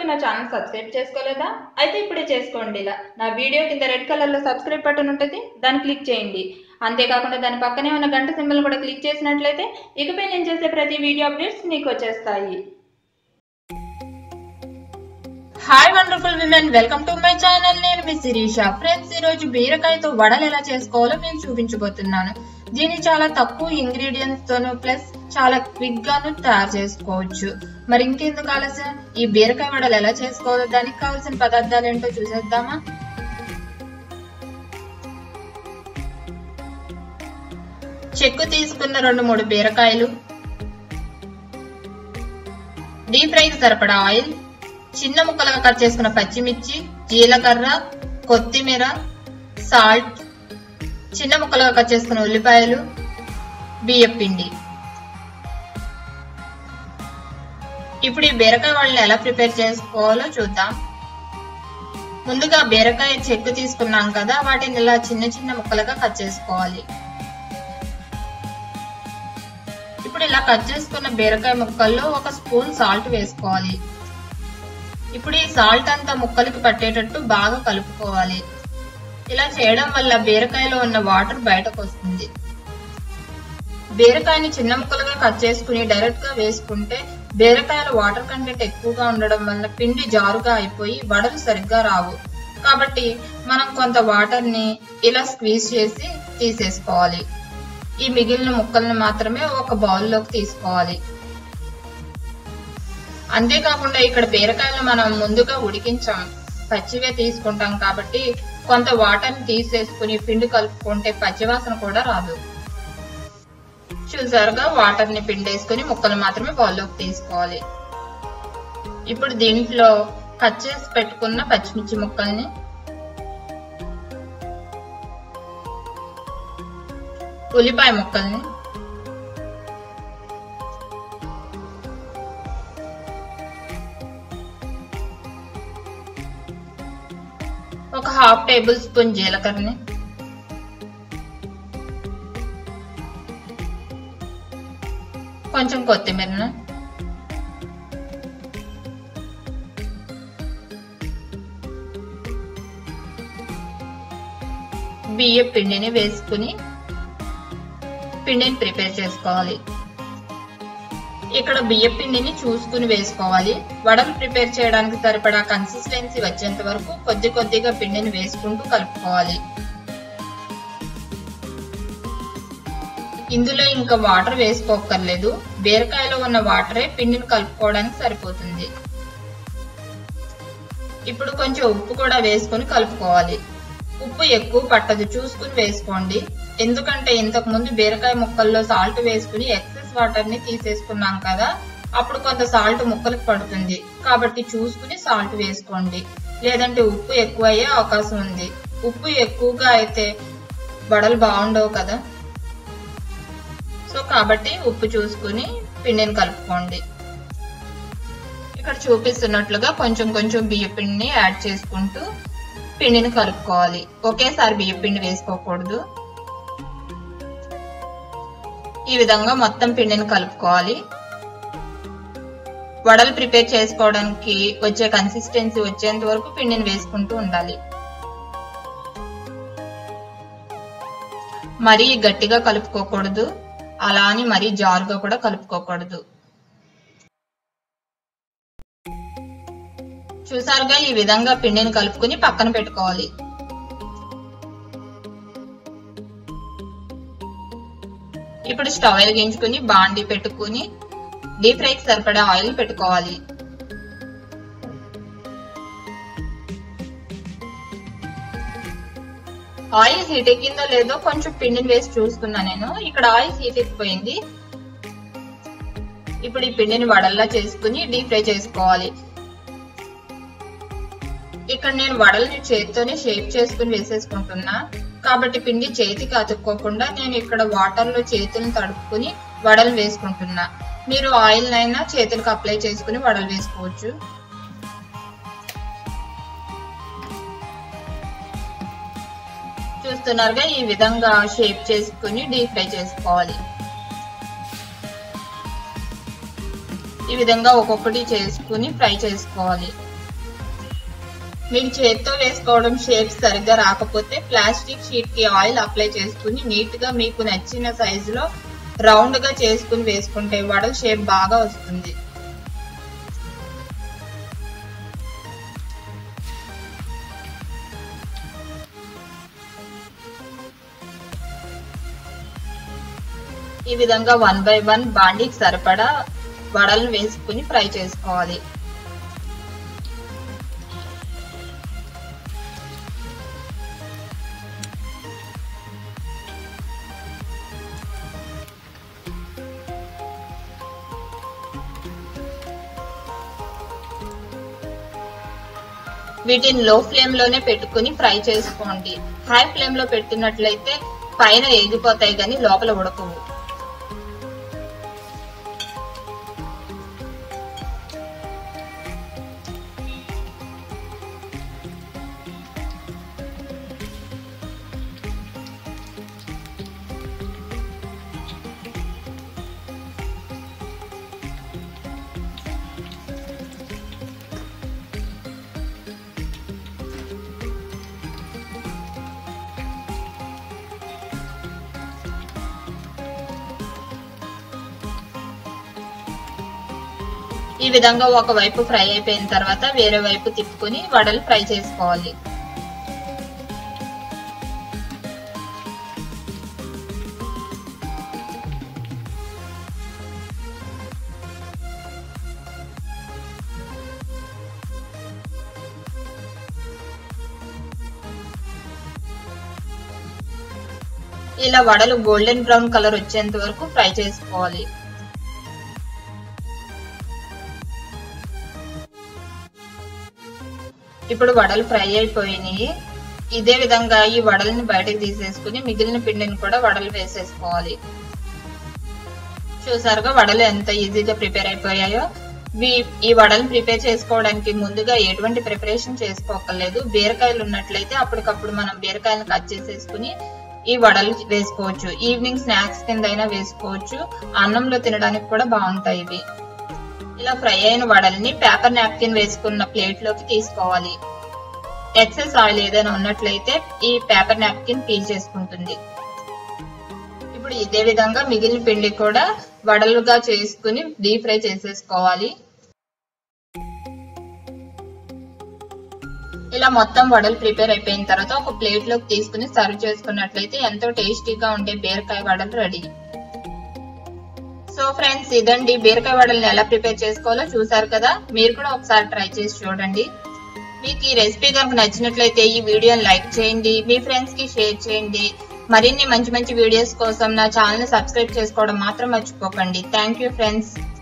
ఇంతవరకు నా channel subscribe చేసుకోలేదా అయితే ఇప్పుడే చేసుకోండి ఇలా నా వీడియో కింద రెడ్ కలర్లో సబ్స్క్రైబ్ బటన్ ఉంటుంది దాన్ని క్లిక్ చేయండి అంతేకాకుండా దాని పక్కనే ఉన్న గంట సింబల్ కూడా క్లిక్ చేసినట్లయితే ఇకపై నేను చేసే ప్రతి వీడియో అప్డేట్స్ మీకు వచ్చేస్తాయి hi wonderful women welcome to my channel నేను మీ శిరీష ఫ్రెండ్స్ ఈ రోజు బీరకాయతో వడలు ఎలా చేసుకోవాలో నేను చూపించబోతున్నాను దీన్ని చాలా తక్కువ ఇంగ్రీడియంట్స్ తోను ప్లస్ చాలా క్విక్ గాను తయారు చేసుకోవచ్చు మరి ఇంకెందుకు ఆలస్యం ఈ బీరకాయ వడలు ఎలా చేసుకోవాలో దానికి కావాల్సిన పదార్థాలు ఏంటో చూసేద్దామా చెక్కు తీసుకున్న రెండు మూడు బీరకాయలు డీప్ ఫ్రైకి సరిపడా ఆయిల్ చిన్న ముక్కలుగా కట్ చేసుకున్న పచ్చిమిర్చి జీలకర్ర కొత్తిమీర సాల్ట్ చిన్న ముక్కలుగా కట్ చేసుకున్న ఉల్లిపాయలు బియ్యం పిండి ఇప్పుడు ఈ బీరకాయ వాళ్ళని ఎలా ప్రిపేర్ చేసుకోవాలో చూద్దాం ముందుగా బీరకాయ చెక్కు తీసుకున్నాం కదా వాటిని ఇలా చిన్న చిన్న ముక్కలుగా కట్ చేసుకోవాలి ఇప్పుడు ఇలా కట్ చేసుకున్న బీరకాయ ముక్కల్లో ఒక స్పూన్ సాల్ట్ వేసుకోవాలి ఇప్పుడు ఈ సాల్ట్ అంతా ముక్కలకి పట్టేటట్టు బాగా కలుపుకోవాలి ఇలా చేయడం వల్ల బీరకాయలో ఉన్న వాటర్ బయటకు వస్తుంది బీరకాయని చిన్న ముక్కలుగా కట్ చేసుకుని డైరెక్ట్ గా వేసుకుంటే బీరకాయల వాటర్ కంటెంట్ ఎక్కువగా ఉండడం వల్ల పిండి జారుగా అయిపోయి వడలు సరిగ్గా రావు కాబట్టి మనం కొంత వాటర్ ని ఇలా స్క్వీజ్ చేసి తీసేసుకోవాలి ఈ మిగిలిన ముక్కల్ని మాత్రమే ఒక బౌల్లోకి తీసుకోవాలి అంతేకాకుండా ఇక్కడ బీరకాయలు మనం ముందుగా ఉడికించాం పచ్చివే తీసుకుంటాం కాబట్టి కొంత వాటర్ని తీసేసుకుని పిండి కలుపుకుంటే పచ్చివాసన కూడా రాదు చూసారుగా వాటర్ ని పిండేసుకుని ముక్కలు మాత్రమే బౌల్లోకి తీసుకోవాలి ఇప్పుడు దీంట్లో కట్ చేసి పెట్టుకున్న పచ్చిమిర్చి ముక్కల్ని ఉల్లిపాయ ముక్కల్ని ఒక హాఫ్ టేబుల్ స్పూన్ జీలకర్రని కొంచెం కొత్తిమీరను బియ్య పిండిని వేసుకుని పిండిని ప్రిపేర్ చేసుకోవాలి ఇక్కడ బియ్య పిండిని చూసుకుని వేసుకోవాలి వడలు ప్రిపేర్ చేయడానికి సరిపడా కన్సిస్టెన్సీ వచ్చేంత వరకు కొద్ది కొద్దిగా పిండిని వేసుకుంటూ కలుపుకోవాలి ఇందులో ఇంకా వాటర్ వేసుకోక్కర్లేదు బీరకాయలో ఉన్న వాటరే పిండిని కలుపుకోవడానికి సరిపోతుంది ఇప్పుడు కొంచెం ఉప్పు కూడా వేసుకొని కలుపుకోవాలి ఉప్పు ఎక్కువ పట్టదు చూసుకుని వేసుకోండి ఎందుకంటే ఇంతకు ముందు బీరకాయ ముక్కల్లో సాల్ట్ వేసుకుని ఎక్సెస్ వాటర్ ని తీసేసుకున్నాం కదా అప్పుడు కొంత సాల్ట్ ముక్కలకు పడుతుంది కాబట్టి చూసుకుని సాల్ట్ వేసుకోండి లేదంటే ఉప్పు ఎక్కువ అయ్యే అవకాశం ఉంది ఉప్పు ఎక్కువగా అయితే వడలు బాగుండవు కదా సో కాబట్టి ఉప్పు చూసుకుని పిండిని కలుపుకోండి ఇక్కడ చూపిస్తున్నట్లుగా కొంచెం కొంచెం బియ్య పిండిని యాడ్ చేసుకుంటూ పిండిని కలుపుకోవాలి ఒకేసారి బియ్య పిండి వేసుకోకూడదు ఈ విధంగా మొత్తం పిండిని కలుపుకోవాలి వడలు ప్రిపేర్ చేసుకోవడానికి వచ్చే కన్సిస్టెన్సీ వచ్చేంత వరకు పిండిని వేసుకుంటూ ఉండాలి మరీ గట్టిగా కలుపుకోకూడదు అలా అని మరీ జారుగా కూడా కలుపుకోకూడదు చూసారుగా ఈ విధంగా పిండిని కలుపుకుని పక్కన పెట్టుకోవాలి ఇప్పుడు స్టవ్ వెలిగించుకుని బాండి పెట్టుకుని డీప్ ఫ్రైకి సరిపడా ఆయిల్ పెట్టుకోవాలి ఆయిల్ హీట్ ఎక్కిందో లేదో కొంచెం పిండిని వేసి చూసుకున్నా నేను ఇక్కడ ఆయిల్ హీట్ ఎక్కిపోయింది ఇప్పుడు ఈ పిండిని వడల్లా చేసుకుని డీప్ ఫ్రై చేసుకోవాలి ఇక్కడ నేను వడల్ని చేతితోనే షేప్ చేసుకుని వేసేసుకుంటున్నా కాబట్టి పిండి చేతికి అతుక్కోకుండా నేను ఇక్కడ వాటర్ లో చేతులను తడుపుకుని వడలు వేసుకుంటున్నా మీరు ఆయిల్ అయినా చేతులకు అప్లై చేసుకుని వడలు వేసుకోవచ్చు చూస్తున్నారుగా ఈ విధంగా షేప్ చేసుకుని డీప్ ఫ్రై చేసుకోవాలి ఈ విధంగా ఒక్కొక్కటి చేసుకుని ఫ్రై చేసుకోవాలి మీకు చేత్తో వేసుకోవడం షేప్ సరిగ్గా రాకపోతే ప్లాస్టిక్ షీట్ కి ఆయిల్ అప్లై చేసుకుని నీట్ గా మీకు నచ్చిన సైజులో రౌండ్ గా చేసుకుని వేసుకుంటే వడల షేప్ బాగా వస్తుంది ఈ విధంగా వన్ బై వన్ బాండీకి సరిపడా వడలను వేసుకుని ఫ్రై చేసుకోవాలి వీటిని లో ఫ్లేమ్ లోనే పెట్టుకుని ఫ్రై చేసుకోండి హై ఫ్లేమ్ లో పెట్టినట్లయితే పైన ఎగిపోతాయి కానీ లోపల ఉడకవు ఈ విధంగా ఒక వైపు ఫ్రై అయిపోయిన తర్వాత వేరే వైపు తిప్పుకొని వడలు ఫ్రై చేసుకోవాలి ఇలా వడలు గోల్డెన్ బ్రౌన్ కలర్ వచ్చేంత వరకు ఫ్రై చేసుకోవాలి ఇప్పుడు వడలు ఫ్రై అయిపోయినాయి ఇదే విధంగా ఈ వడల్ని బయటకు తీసేసుకుని మిగిలిన పిండిని కూడా వడలు వేసేసుకోవాలి చూసారుగా వడలు ఎంత ఈజీగా ప్రిపేర్ అయిపోయాయో వీ- ఈ వడలు ప్రిపేర్ చేసుకోవడానికి ముందుగా ఎటువంటి ప్రిపరేషన్ చేసుకోకర్లేదు బీరకాయలు ఉన్నట్లయితే అప్పటికప్పుడు మనం బీరకాయలను కట్ చేసేసుకుని ఈ వడలు వేసుకోవచ్చు ఈవినింగ్ స్నాక్స్ కింద అయినా వేసుకోవచ్చు అన్నంలో తినడానికి కూడా బాగుంటాయి ఇవి ఇలా ఫ్రై అయిన వడల్ని పేపర్ నాప్కిన్ వేసుకున్న ప్లేట్ లోకి తీసుకోవాలి ఎక్సెస్ ఆయిల్ ఏదైనా ఉన్నట్లయితే ఈ పేపర్ నాప్కిన్ పీల్ చేసుకుంటుంది ఇప్పుడు ఇదే విధంగా మిగిలిన పిండి కూడా వడలుగా చేసుకుని డీప్ ఫ్రై చేసేసుకోవాలి ఇలా మొత్తం వడలు ప్రిపేర్ అయిపోయిన తర్వాత ఒక ప్లేట్ లోకి తీసుకుని సర్వ్ చేసుకున్నట్లయితే ఎంతో టేస్టీగా ఉండే బీరకాయ వడలు రెడీ సో ఫ్రెండ్స్ ఇదండి బీరకాయ వడల్ని ఎలా ప్రిపేర్ చేసుకోవాలో చూసారు కదా మీరు కూడా ఒకసారి ట్రై చేసి చూడండి మీకు ఈ రెసిపీ కనుక నచ్చినట్లయితే ఈ వీడియోని లైక్ చేయండి మీ ఫ్రెండ్స్ కి షేర్ చేయండి మరిన్ని మంచి మంచి వీడియోస్ కోసం నా ఛానల్ ని సబ్స్క్రైబ్ చేసుకోవడం మాత్రం మర్చిపోకండి థ్యాంక్ యూ ఫ్రెండ్స్